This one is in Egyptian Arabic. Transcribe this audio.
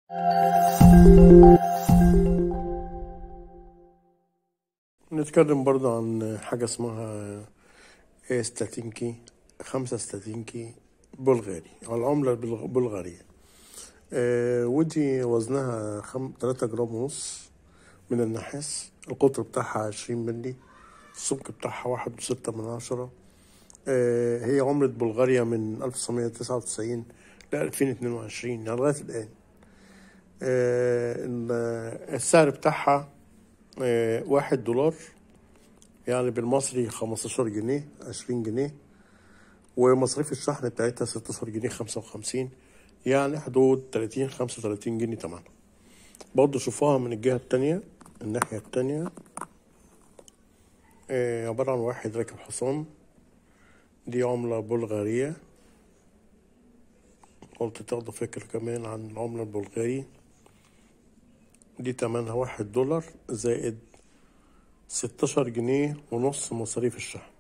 نتكلم برضه عن حاجة اسمها ستاتينكي خمسة ستاتينكي بلغاري على العملة البلغارية آه، ودي وزنها خم... تلاتة جرام ونص من النحاس القطر بتاعها عشرين ملي السمك بتاعها واحد وستة من عشرة آه، هي عملة بلغاريا من ألف تسعمية تسعة وتسعين لألفين اتنين وعشرين يعني لغاية الآن آه، السعر بتاعها واحد دولار يعني بالمصري خمستاشر جنيه عشرين جنيه ومصاريف الشحن بتاعتها ستاشر جنيه خمسة وخمسين يعني حدود تلاتين خمسة وتلاتين جنيه تمنها برضه شوفوها من الجهة التانية الناحية التانية آه عبارة عن واحد راكب حصان دي عملة بلغارية قلت تاخدوا فكرة كمان عن العملة البلغاري دي تمنها واحد دولار زائد ستاشر جنيه ونص مصاريف الشحن